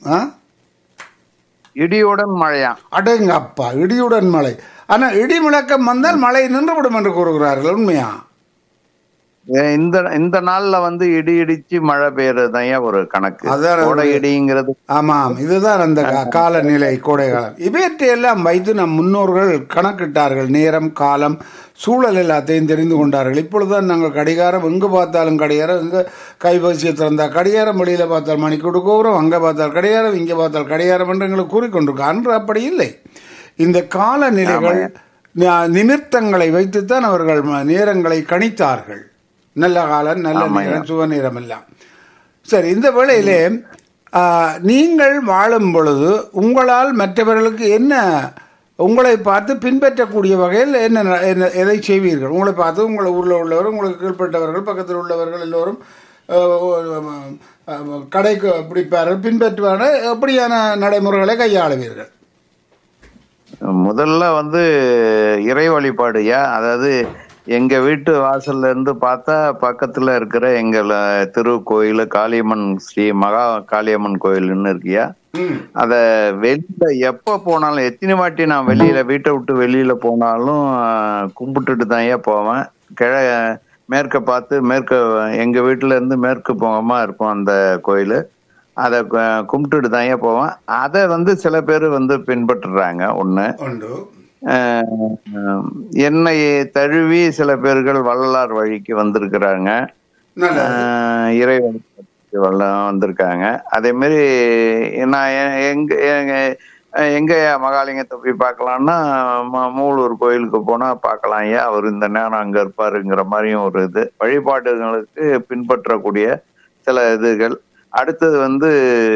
ஆ இடியுடன் மழையா அடேங்க அப்பா இடியுடன் மழை ஆனா இடி முழக்கம் வந்தால் மழை நின்றுவிடும் என்று கூறுகிறார்கள் உண்மையா ஏ, இந்த இந்த நாள்ல வந்து இடி இடிச்சு மழை பெய்யறது ஒரு கணக்கு அதான் கோடை இடிங்கிறது ஆமாம் இதுதான் அந்த கா- காலநிலை கோடை காலம் இவற்றையெல்லாம் வைத்து நம் முன்னோர்கள் கணக்கிட்டார்கள் நேரம் காலம் சூழல் எல்லாத்தையும் தெரிந்து கொண்டார்கள் இப்பொழுதுதான் நாங்கள் கடிகாரம் எங்கு பார்த்தாலும் கடிகாரம் எங்க கைபேசியை திறந்தா கடிகாரம் வெளியில பார்த்தால் மணி கொடுக்கோகிறோம் அங்க பார்த்தால் கடிகாரம் இங்க பார்த்தால் கடிகாரம் என்று எங்களுக்கு கூறிக்கொண்டிருக்கோம் அன்று அப்படி இல்லை இந்த காலநிலைகள் ந- நிமித்தங்களை வைத்துத்தான் அவர்கள் ம- நேரங்களை கணித்தார்கள் நல்ல காலம் நல்ல நேரம் சுப நேரம் எல்லாம் சரி இந்த வேளையிலே ஆ, நீங்கள் வாழும் பொழுது உங்களால் மற்றவர்களுக்கு என்ன உங்களை பார்த்து பின்பற்றக்கூடிய வகையில் என்ன ந- என்ன எதை செய்வீர்கள் உங்களை பார்த்து உங்களை ஊரில் உள்ளவர் உங்களுக்கு கீழ்ப்பட்டவர்கள் பக்கத்தில் உள்ளவர்கள் எல்லோரும் ஆ, ஆ, கடைக்கு பிடிப்பார்கள் பின்பற்றுவார்கள் எப்படியான நடைமுறைகளை கையாளுவீர்கள் முதல்ல வந்து இறை வழிபாடுயா அதாவது எங்க வீட்டு வாசல்ல இருந்து பார்த்தா பக்கத்துல இருக்கிற எங்க திருக்கோயில் காளியம்மன் ஸ்ரீ மகா காளியம்மன் கோயில்னு இருக்கியா ம் அத வெளியில எப்ப போனாலும் எத்தனை வாட்டி நான் வெளியில வீட்டை விட்டு வெளியில போனாலும் ஆஹ், கும்பிட்டுட்டு தான் ஏன் போவேன் கிழ மேற்க பார்த்து மேற்க எங்க வீட்டுல இருந்து மேற்கு போகமா இருக்கும் அந்த கோயில் அதை கும்பிட்டுட்டு தான் ஏன் போவேன் அதை வந்து சில பேர் வந்து பின்பற்றுறாங்க ஒண்ணு உண்டு ஆஹ், என்னை தழுவி சில பேர்கள் வள்ளலார் வழிக்கு வந்திருக்கிறாங்க நல்லது ஆஹ் இறை வழிபாட்டுக்கு வல்ல- வந்திருக்காங்க அதே மாதிரி நான் எ- எங்க எங்க- எங்க மகாலிங்கத்தை போய் பார்க்கலாம்னா ம- மூலூர் கோயிலுக்கு போனா பார்க்கலாம் ஐயா அவர் இந்த நேரம் அங்க இருப்பாருங்கிற மாதிரியும் ஒரு இது வழிபாடுகளுக்கு பின்பற்றக்கூடிய சில இதுகள் அடுத்தது வந்து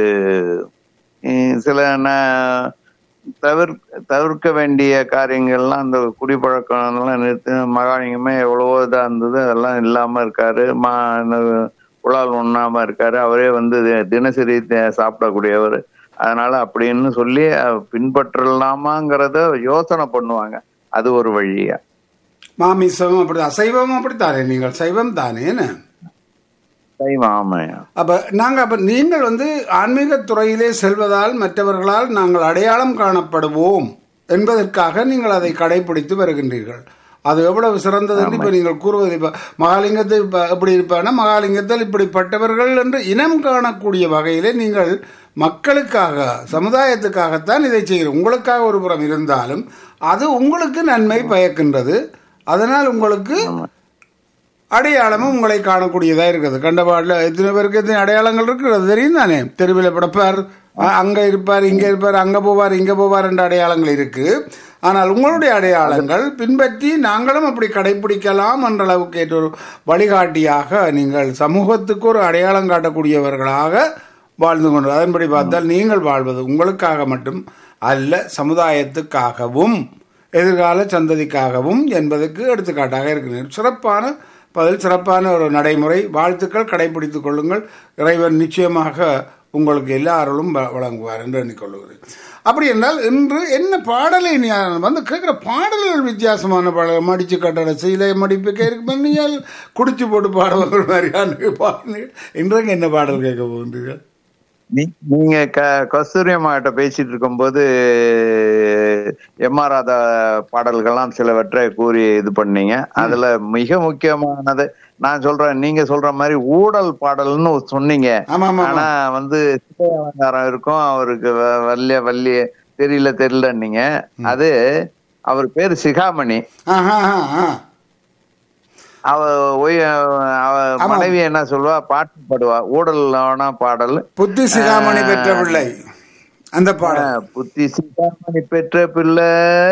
உம், சில ந- தவிர் தவிர்க்க வேண்டிய காரியங்கள்லாம் அந்த குடிப்பழக்கம் எல்லாம் நிறுத்தி மகாலிங்கமே எவ்வளவோ இதா இருந்தது அதெல்லாம் இல்லாம இருக்காரு மா உலால் உண்ணாம இருக்காரு அவரே வந்து தி- தினசரி த- சாப்பிடக்கூடியவர் அதனால அப்படின்னு சொல்லி அஹ், பின்பற்றலாமாங்கிறத யோசனை பண்ணுவாங்க அது ஒரு வழியா மாமிசம் அப்படி அசைவம் அப்படித்தானே நீங்கள் சைவம் தானே என்ன சைவம் ஆமாய்யா அப்ப நாங்க அப்ப நீங்கள் வந்து ஆன்மீக துறையிலே செல்வதால் மற்றவர்களால் நாங்கள் அடையாளம் காணப்படுவோம் என்பதற்காக நீங்கள் அதை கடைபிடித்து வருகின்றீர்கள் அது எவ்வளவு சிறந்தது என்று இப்ப நீங்கள் கூறுவது இப்ப மகாலிங்கத்தை இப்ப எப்படி இருப்பானா மகாலிங்கத்தில் இப்படிப்பட்டவர்கள் என்று இனம் காணக்கூடிய வகையிலே நீங்கள் மக்களுக்காக சமுதாயத்துக்காகத்தான் இதை செய்கிறோம் உங்களுக்காக ஒரு புறம் இருந்தாலும் அது உங்களுக்கு நன்மை பயக்கின்றது அதனால் உங்களுக்கு அடையாளமும் உங்களை காணக்கூடியதா இருக்குது கண்டபாடுல எத்தனை பேருக்கு எத்தனை அடையாளங்கள் இருக்கிறது தெரியும் தானே தெருவில் படப்பார் அ- அங்க இருப்பார் இங்க இருப்பார் அங்க போவார் இங்க போவார் என்ற அடையாளங்கள் இருக்கு ஆனால் உங்களுடைய அடையாளங்கள் பின்பற்றி நாங்களும் அப்படி கடைபிடிக்கலாம் என்ற அளவுக்கு ஏற்ற ஒரு வழிகாட்டியாக நீங்கள் சமூகத்துக்கு ஒரு அடையாளம் காட்டக்கூடியவர்களாக வாழ்ந்து கொண்டு அதன்படி பார்த்தால் நீங்கள் வாழ்வது உங்களுக்காக மட்டும் அல்ல சமுதாயத்துக்காகவும் எதிர்கால சந்ததிக்காகவும் என்பதற்கு எடுத்துக்காட்டாக இருக்கிறது சிறப்பான பதில் சிறப்பான ஒரு நடைமுறை வாழ்த்துக்கள் கடைபிடித்துக் கொள்ளுங்கள் இறைவன் நிச்சயமாக உங்களுக்கு எல்லா அருளும் வ- வழங்குவார் என்று எண்ணிக்கொள்கிறேன் அப்படி என்றால் இன்று என்ன பாடலை நீ வந்து கேட்குற பாடல்கள் வித்தியாசமான பாடல் மடிச்சு கட்டட சீலை மடிப்பு கேட்க நீங்கள் குடிச்சு போட்டு பாடுவர்கள் மாதிரியான பாடல்கள் இன்றைக்கு என்ன பாடல் கேட்க போகின்றீர்கள் நீ- நீங்க க கஸ்தூரி அம்மாட்ட பேசிட்டு இருக்கும்போது எம் ஆர் ராதா பாடல்கள்லாம் சிலவற்றை கூறி இது பண்ணீங்க அதுல மிக முக்கியமானது நான் சொல்றேன் நீங்க சொல்ற மாதிரி ஊடல் பாடல்னு சொன்னீங்க ஆமா ஆமா ஆனா வந்து சிலை அலங்காரம் இருக்கும் அவருக்கு வ- வல்லிய வள்ளிய தெரியல தெரியல நீங்க அது அவர் பேரு சிகாமணி ஆஹா ஆஹா அவ ஒய் அவ ஆமா. மனைவி என்ன சொல்லுவா பாட்டு பாடுவா ஊடல் ஆனா பாடல் புத்தி சிகாமணி பெற்ற பிள்ளை அந்த பாடல் ஆஹ், புத்தி சிகாமணி பெற்ற பிள்ளை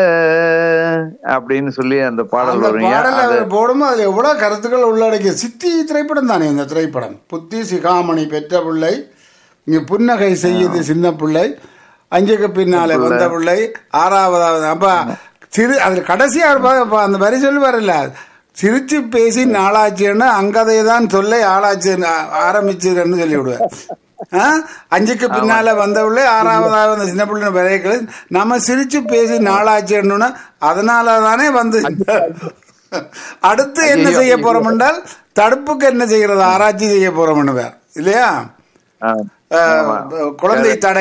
அப்படின்னு சொல்லி அந்த பாடல் அந்த வரும் பாடல் அது அவர் போடும்போது அதுல எவ்வளவு கருத்துக்கள் உள்ளடக்கிய சித்தி திரைப்படம் தானே இந்த திரைப்படம் புத்தி சிகாமணி பெற்ற பிள்ளை இங்க புன்னகை செய்யுது சின்ன பிள்ளை அஞ்சுக்கு பின்னாலே வந்த பிள்ளை ஆறாவதாவது அப்ப சிறு அதுல கடைசியா இருப்பாங்க அப்ப அந்த வரி சொல்லுவார்ல சிரிச்சு பேசி நாளாச்சுன்னா அங்கதை தான் சொல்ல ஆளாச்சு ஆரம்பிச்சுன்னு சொல்லி விடுவார் ஆ? அஞ்சுக்கு பின்னால வந்தவளே ஆறாவதாக வந்த சின்ன பிள்ளை விரைகள் நம்ம சிரிச்சு பேசி நாளாச்சுன்னா அதனால தானே வந்து அடுத்து என்ன செய்ய போறோம் என்றால் தடுப்புக்கு என்ன செய்யறது ஆராய்ச்சி செய்ய போறோம் இல்லையா ஆஹ், அஹ், குழந்தை தடை